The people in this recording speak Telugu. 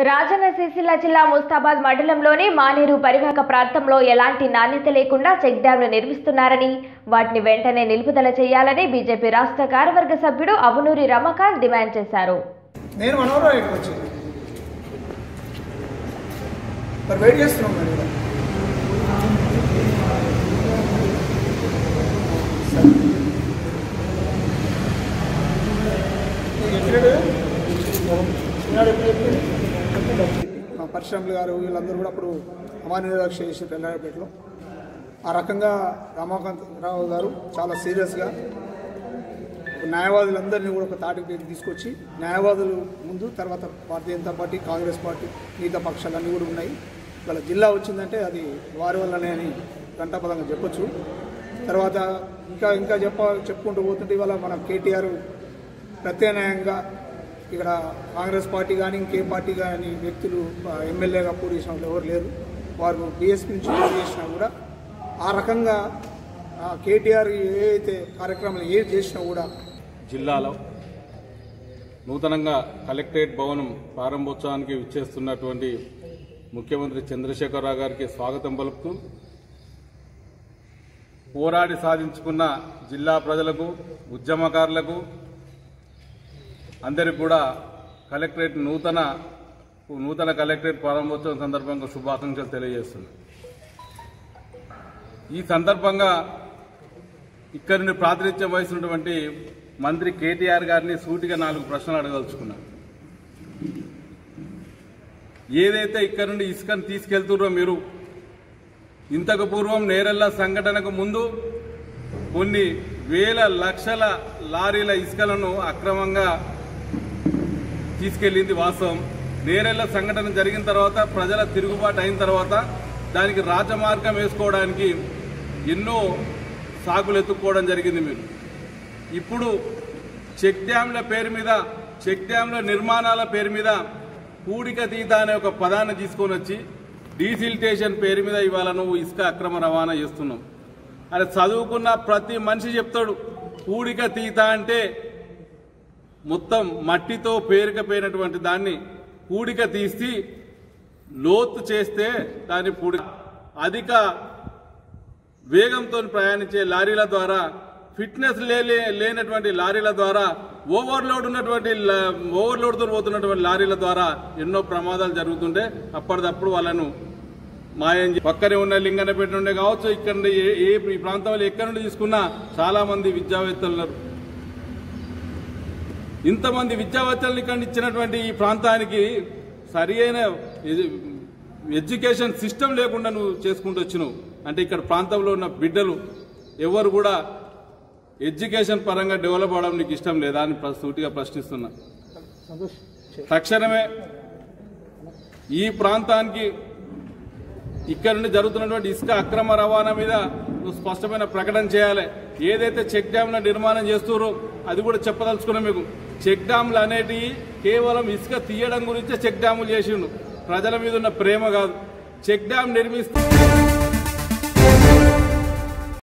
రాజన్న సిరిసిల్ల జిల్లా ముస్తాబాద్ మండలంలోని మానేరు పరివాహక ప్రాంతంలో ఎలాంటి నాణ్యత లేకుండా చెక్ డ్యాంలు నిర్మిస్తున్నారని వాటిని వెంటనే నిలుపుదల చేయాలని బీజేపీ రాష్ట్ర కార్యవర్గ సభ్యుడు అవునూరి రమకాంత్ డిమాండ్ చేశారు నేను మనోహరం ఇక్కడికి వచ్చి మరి వెయిట్ చేస్తున్నాం మరి ఇక్కడ ఎప్పుడు ఈనాడు ఎప్పుడు చెప్పిండు? మా పరిశ్రమలు గారు వీళ్ళందరూ కూడా అప్పుడు అమాన్యురక్ష చేసి తెల్లారిపేటలో ఆ రకంగా రమాకాంత్ రావు గారు చాలా సీరియస్గా న్యాయవాదులందరినీ కూడా ఒక తాటికి తీసుకొచ్చి న్యాయవాదులు ముందు తర్వాత భారతీయ జనతా పార్టీ కాంగ్రెస్ పార్టీ మిగతా పక్షాలన్నీ కూడా ఉన్నాయి ఇవాళ జిల్లా వచ్చిందంటే అది వారి వల్లనే అని గంటాపదంగా చెప్పొచ్చు తర్వాత ఇంకా ఇంకా చెప్ప చెప్పుకుంటూ పోతుంటే ఇవాళ మన కేటీఆర్ ప్రత్యామ్నాయంగా ఇక్కడ కాంగ్రెస్ పార్టీ కానీ ఇంకే పార్టీ కానీ వ్యక్తులు ఆ, ఎమ్మెల్యేగా పోటీ చేసిన వాళ్ళు ఎవరు లేరు వారు బీఎస్పీ నుంచి పోటీ చేసినా కూడా ఆ రకంగా ఆ, కేటీఆర్ ఏ అయితే కార్యక్రమాలు ఏది చేసినా కూడా జిల్లాలో నూతనంగా కలెక్టరేట్ భవనం ప్రారంభోత్సవానికి విచ్చేస్తున్నటువంటి ముఖ్యమంత్రి చంద్రశేఖరరావు గారికి స్వాగతం పలుకుతూ పోరాడి సాధించుకున్న జిల్లా ప్రజలకు ఉద్యమకారులకు అందరికి కూడా కలెక్టరేట్ నూతన నూతన కలెక్టరేట్ ప్రారంభోత్సవం సందర్భంగా శుభాకాంక్షలు తెలియజేస్తుంది ఈ సందర్భంగా ఇక్కడి నుండి ప్రాతినిధ్యం వహిస్తున్నటువంటి మంత్రి కేటీఆర్ గారిని సూటిగా నాలుగు ప్రశ్నలు అడగదలుచుకున్నా ఏదైతే ఇక్కడ నుండి ఇసుకను తీసుకెళ్తున్నారో మీరు ఇంతకు పూర్వం నేరెళ్ల సంఘటనకు ముందు కొన్ని వేల లక్షల లారీల ఇసుకలను అక్రమంగా తీసుకెళ్లింది వాస్తవం నేరెళ్ల సంఘటన జరిగిన తర్వాత ప్రజల తిరుగుబాటు అయిన తర్వాత దానికి రాజమార్గం వేసుకోవడానికి ఎన్నో సాగులు ఎత్తుక్కోవడం జరిగింది మీరు ఇప్పుడు చెక్ డ్యాంల పేరు మీద చెక్ డ్యాంల నిర్మాణాల పేరు మీద కూడిక తీత అనే ఒక పదాన్ని తీసుకొని వచ్చి డీసిల్టేషన్ పేరు మీద ఇవాళ నువ్వు ఇసుక అక్రమ రవాణా చేస్తున్నావు అని చదువుకున్న ప్రతి మనిషి చెప్తాడు కూడిక తీత అంటే మొత్తం మట్టితో పేరుకపోయినటువంటి దాన్ని కూడిక తీసి లోతు చేస్తే దాన్ని పూడి అధిక వేగంతో ప్రయాణించే లారీల ద్వారా ఫిట్నెస్ లే- లేనటువంటి లారీల ద్వారా ఓవర్లోడ్ ఉన్నటువంటి లా- ఓవర్లోడ్తో పోతున్నటువంటి లారీల ద్వారా ఎన్నో ప్రమాదాలు జరుగుతుంటే అప్పటిదప్పుడు వాళ్ళను మాయం చే- పక్కనే ఉన్న లింగనపేట నుండి కావచ్చు ఇక్కడ నుండి ఏ ఏ ఈ ప్రాంతంలో ఎక్కడి నుండి తీసుకున్నా చాలా మంది విద్యావేత్తలు ఉన్నారు ఇంతమంది విద్యావేత్తలను ఇక్కడ ఇచ్చినటువంటి ఈ ప్రాంతానికి సరి అయిన ఎ- ఎడ్యుకేషన్ సిస్టమ్ లేకుండా నువ్వు చేసుకుంటూ వచ్చినావు అంటే ఇక్కడ ప్రాంతంలో ఉన్న బిడ్డలు ఎవరు కూడా ఎడ్యుకేషన్ పరంగా డెవలప్ అవడం నీకు ఇష్టం లేదా అని ప్ర- సూటిగా ప్రశ్నిస్తున్నా సంతోష్ తక్షణమే ఈ ప్రాంతానికి ఇక్కడ నుండి జరుగుతున్నటువంటి ఇసుక అక్రమ రవాణా మీద నువ్వు స్పష్టమైన ప్రకటన చేయాలి ఏదైతే చెక్ డ్యాంల నిర్మాణం చేస్తున్నారో అది కూడా చెప్పదలుచుకున్నాం మీకు చెక్ డ్యాంలు అనేటివి కేవలం ఇసుక తీయడం గురించే చెక్ డ్యాములు చేసిండు ప్రజల మీద ఉన్న ప్రేమ కాదు చెక్ డ్యామ్ నిర్మిస్తే